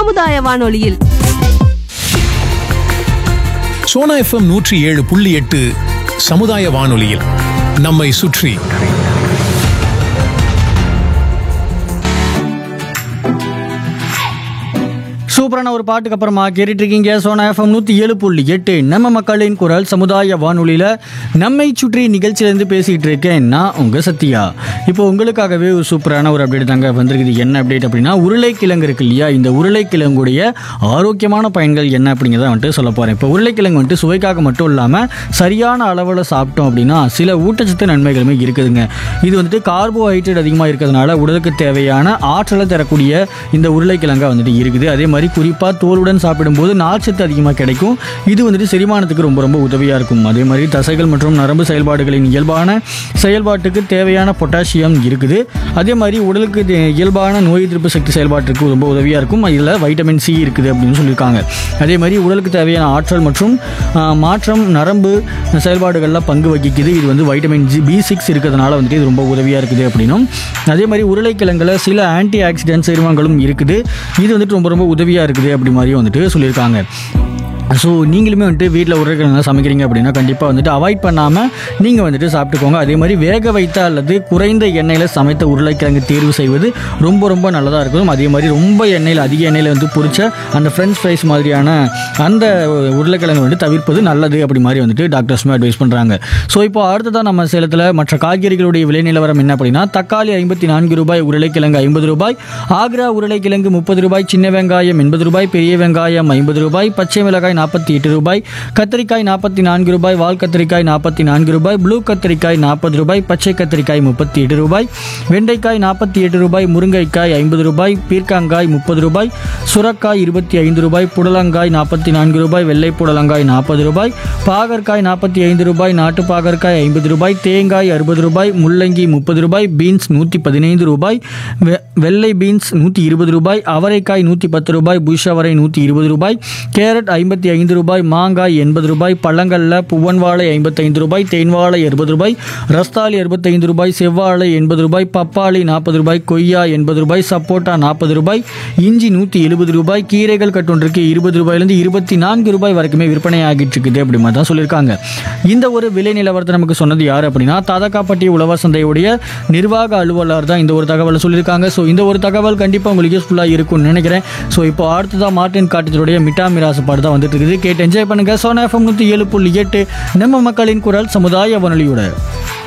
சமுதாய வானொலியில் சோனா எஃப்எம் நூற்றி ஏழு புள்ளி எட்டு சமுதாய வானொலியில் நம்மை சுற்றி சூப்பரான ஒரு பாட்டுக்கு அப்புறமா கேட்டுட்டு இருக்கீங்க சோனா எஃப்எம் நூற்றி ஏழு புள்ளி எட்டு நம்ம மக்களின் குரல் சமுதாய வானொலியில் நம்மை சுற்றி நிகழ்ச்சியிலேருந்து பேசிகிட்டு இருக்கேன் நான் உங்கள் சத்யா இப்போ உங்களுக்காகவே ஒரு சூப்பரான ஒரு அப்டேட் தாங்க வந்திருக்குது என்ன அப்டேட் அப்படின்னா உருளைக்கிழங்கு இருக்கு இல்லையா இந்த உருளைக்கிழங்குடைய ஆரோக்கியமான பயன்கள் என்ன அப்படிங்கிறத வந்துட்டு சொல்ல போகிறேன் இப்போ உருளைக்கிழங்கு வந்துட்டு சுவைக்காக மட்டும் இல்லாமல் சரியான அளவில் சாப்பிட்டோம் அப்படின்னா சில ஊட்டச்சத்து நன்மைகளுமே இருக்குதுங்க இது வந்துட்டு கார்போஹைட்ரேட் அதிகமாக இருக்கிறதுனால உடலுக்கு தேவையான ஆற்றலை தரக்கூடிய இந்த உருளைக்கிழங்கா வந்துட்டு இருக்குது அதே மாதிரி குறிப்பாக தோலுடன் சாப்பிடும்போது நார்ச்சத்து அதிகமாக கிடைக்கும் இது வந்துட்டு செரிமானத்துக்கு ரொம்ப ரொம்ப உதவியாக இருக்கும் அதே மாதிரி தசைகள் மற்றும் நரம்பு செயல்பாடுகளின் இயல்பான செயல்பாட்டுக்கு தேவையான பொட்டாசியம் இருக்குது அதே மாதிரி உடலுக்கு தே- இயல்பான நோய் எதிர்ப்பு சக்தி செயல்பாட்டுக்கு ரொம்ப உதவியாக இருக்கும் இதில் வைட்டமின் சி இருக்குது அப்படின்னு சொல்லியிருக்காங்க அதே மாதிரி உடலுக்கு தேவையான ஆற்றல் மற்றும் ஆ, மாற்றம் நரம்பு செயல்பாடுகளில் பங்கு வகிக்குது இது வந்து வைட்டமின் ஜி பி சிக்ஸ் இருக்கிறதுனால வந்துட்டு இது ரொம்ப உதவியாக இருக்குது அப்படின்னும் அதே மாதிரி உருளைக்கிழங்குல சில ஆன்டி ஆக்சிடென்ட் சேர்மங்களும் இருக்குது இது வந்துட்டு ரொம்ப ரொம்ப உதவியாக இருக்குது அப்படி மாதிரியும் வந்துட்டு சொல்லியிருக்காங்க ஸோ நீங்களுமே வந்துட்டு வீட்டில் உருளைக்கிழங்கு சமைக்கிறீங்க அப்படின்னா கண்டிப்பாக வந்துட்டு அவாய்ட் பண்ணாமல் நீங்கள் வந்துட்டு சாப்பிட்டுக்கோங்க அதே மாதிரி வேக வைத்த அல்லது குறைந்த எண்ணெயில் சமைத்த உருளைக்கிழங்கு தேர்வு செய்வது ரொம்ப ரொம்ப நல்லதாக இருக்கும் அதே மாதிரி ரொம்ப எண்ணெயில் அதிக எண்ணெயில் வந்து பொரிச்ச அந்த ஃப்ரெஞ்ச் ஃப்ரைஸ் மாதிரியான அந்த உருளைக்கிழங்கு வந்து தவிர்ப்பது நல்லது அப்படி மாதிரி வந்துட்டு டாக்டர்ஸுமே அட்வைஸ் பண்ணுறாங்க ஸோ இப்போ அடுத்ததான் நம்ம சேலத்தில் மற்ற காய்கறிகளுடைய விலை நிலவரம் என்ன அப்படின்னா தக்காளி ஐம்பத்தி நான்கு ரூபாய் உருளைக்கிழங்கு ஐம்பது ரூபாய் ஆக்ரா உருளைக்கிழங்கு முப்பது ரூபாய் சின்ன வெங்காயம் எண்பது ரூபாய் பெரிய வெங்காயம் ஐம்பது ரூபாய் பச்சை மிளகாய் நாற்பத்தி எட்டு ரூபாய் கத்திரிக்காய் நாற்பத்தி நான்கு ரூபாய் வால் கத்திரிக்காய் நாற்பத்தி நான்கு ரூபாய் ப்ளூ கத்திரிக்காய் நாற்பது ரூபாய் பச்சை கத்திரிக்காய் முப்பத்தி எட்டு ரூபாய் வெண்டைக்காய் நாற்பத்தி எட்டு ரூபாய் முருங்கைக்காய் ஐம்பது ரூபாய் பீர்க்கங்காய் முப்பது ரூபாய் சுரக்காய் இருபத்தி ஐந்து ரூபாய் புடலங்காய் நாற்பத்தி நான்கு ரூபாய் வெள்ளை புடலங்காய் நாற்பது ரூபாய் பாகற்காய் நாற்பத்தி ஐந்து ரூபாய் நாட்டு பாகற்காய் ஐம்பது ரூபாய் தேங்காய் அறுபது ரூபாய் முள்ளங்கி முப்பது ரூபாய் பீன்ஸ் நூற்றி பதினைந்து ரூபாய் வெ- வெள்ளை பீன்ஸ் நூற்றி இருபது ரூபாய் அவரைக்காய் நூற்றி பத்து ரூபாய் புஷ் அவரை நூற்றி இருபது ரூபாய் கேரட் ஐம்பத்தி ஐந்து ரூபாய் மாங்காய் எண்பது ரூபாய் பழங்கள்ல புவன் வாழை ஐம்பத்தைந்து ரூபாய் தேன் வாழை அறுபது ரூபாய் ரஸ்தாலி அறுபத்தைந்து ரூபாய் செவ்வாழை எண்பது ரூபாய் பப்பாளி நாற்பது ரூபாய் கொய்யா எண்பது ரூபாய் சப்போட்டா நாற்பது ரூபாய் இஞ்சி நூற்றி எழுபது ரூபாய் கீரைகள் கட்டொன்றுக்கு இருபது ரூபாயிலிருந்து இருபத்தி நான்கு ரூபாய் வரைக்குமே விற்பனை ஆகிட்டு இருக்குது அப்படி மாதிரி தான் சொல்லியிருக்காங்க இந்த ஒரு விலை நிலவரத்தை நமக்கு சொன்னது யார் அப்படின்னா தாதகாப்பட்டி உழவர் சந்தையுடைய நிர்வாக அலுவலர் தான் இந்த ஒரு தகவலை சொல்லியிருக்காங்க ஸோ இந்த ஒரு தகவல் கண்டிப்பாக உங்களுக்கு யூஸ்ஃபுல்லாக இருக்கும்னு நினைக்கிறேன் ஸோ இப்போ அடுத்ததாக மார்டின் காட்டத்தினுடைய மிட்டா மிராசு பாட்டு தான் வந்துட்டு இருக்குது கேட்டு என்ஜாய் பண்ணுங்க சோனா எஃப்எம் நூற்றி ஏழு புள்ளி எட்டு நம்ம மக்களின் குரல் சமுதாய வானொலியோட